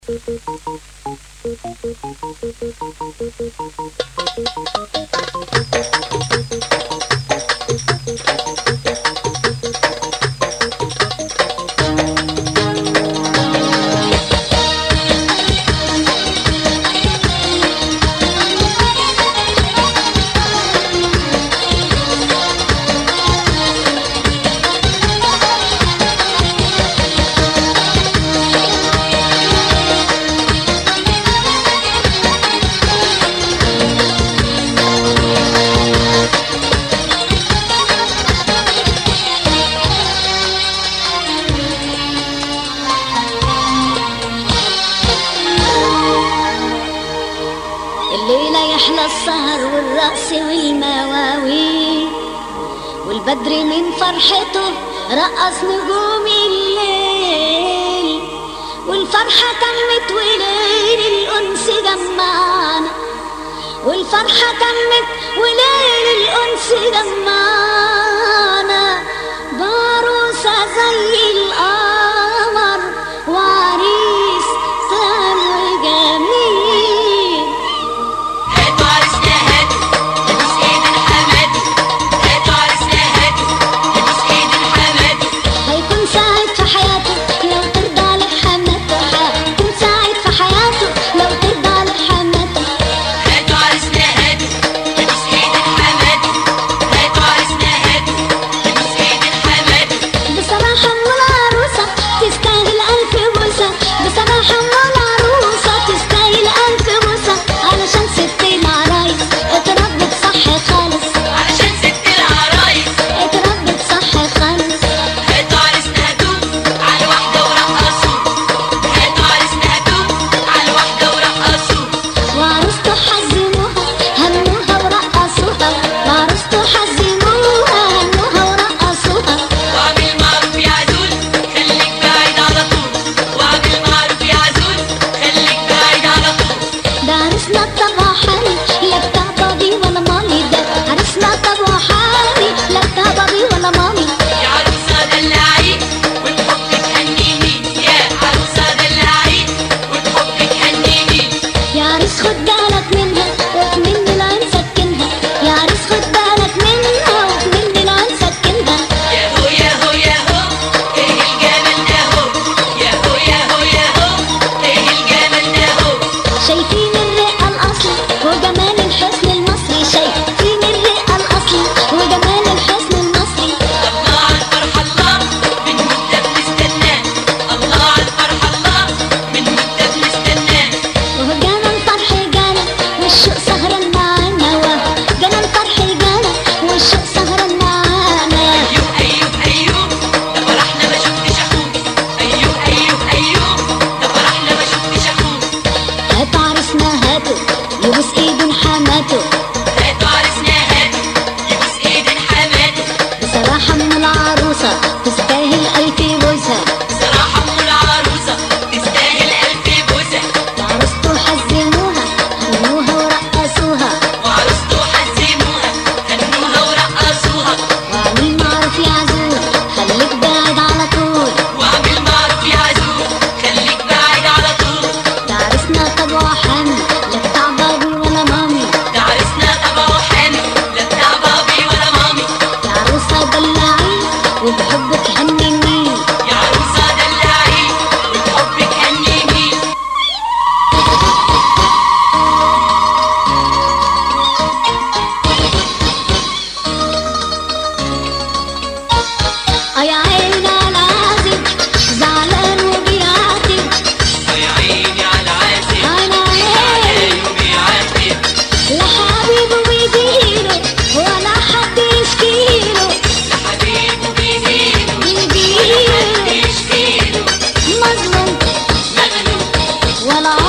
الليلة يحلى السهر والرقص والمواويل والبدر من فرحته رقص نجوم الليل والفرحة تمت وليل الأنس جمعنا والفرحة تمت وليل الأنس جمعنا بعروسة زي القمر وعريس سام وجميل هاتوا عرسنا هاتوا ابوس ايد الحماد هاتوا عرسنا هاتوا ابوس ايد الحماد هيكون سعيد في حياته لو ترضى لحماته هيكون سعيد في حياته لو ترضى لحماته هاتوا عرسنا هاتوا ابوس ايد الحماد هاتوا عرسنا هاتوا ابوس ايد الحماد بصراحة أم العروسة تستاهل ألف بوسة بصراحة أم العروسة تستاهل ألف بوسة علشان ست العرايس اتربت صح خالص علشان ست العرايس اتربت صح خالص هاتوا عرسنا هاتوا على واحدة ورقصوا هاتوا عرسنا هاتوا على واحدة ورقصوا وعروسته حزموها هنوها ورقصوها وعروسته حزموها هنوها ورقصوها واعمل معروف يا عزول خليك بعيد على طول واعمل معروف يا عزول خليك بعيد على طول ده عرسنا طبع حالي لا بتاع بابي ولا مامي ده عرسنا طبع حالي لا بتاع بابي ولا مامي يا عروسة دلعي وبحبك هنيني يا عروسة دلعي وبحبك هنيني يا عريس خد بالك منها وكمن العين سكنها يا عريس خد بالك منها وكمن العين سكنها يا هو يا هو يا هو ايه الجمال ده هو يا هو يا هو يا هو ايه الجمال ده هو شايفين الرقة الأصلي وجمال الحسن المصري شايفين الرقة الأصلي وجمال الحسن المصري الله على الفرح الله من مدة بنستناه الله على الفرح الله من مدة بنستناه وهو جانا الفرح جانا والشوق سهران معانا وهو جانا الفرح جانا والشوق سهران معانا ايوه ايوه ايوه ده فرحنا ما شفتش اخوه ايوه ايوه ايوه ده فرحنا ما شفتش اخوه هاتوا عرسنا هاتوا يبوس ايد حماته هاتوا عرسنا هاتوا يبوس ايد حماته بصراحة من العروسة تستاهل ألف بوسة صراحة ام العروسة تستاهل ألف بوسة وعروسته حزموها هنوها ورقصوها وعروسته حزموها هنوها ورقصوها وعميل معروف يا عزوز خليك بعيد على طول واعمل معروف يا عزوز خليك بعيد على طول ده عرسنا طبعه حامي لا بتاع بابي ولا مامي ده عرسنا طبعه حامي لا بتاع بابي ولا مامي يا عروسة دلعي وبحبك هنيني يا عروسة دلعي وبحبك هنيني اه يا عيني على العازب زعلان وبيعاتب يا عيني على العازب انا عيني عليه وبيعاتب لا حبيبه بيجيله ولا حد يشكيله حبيبه بيجيله ولا حد بيجيله يشكيله مظلوم مغلوب ولا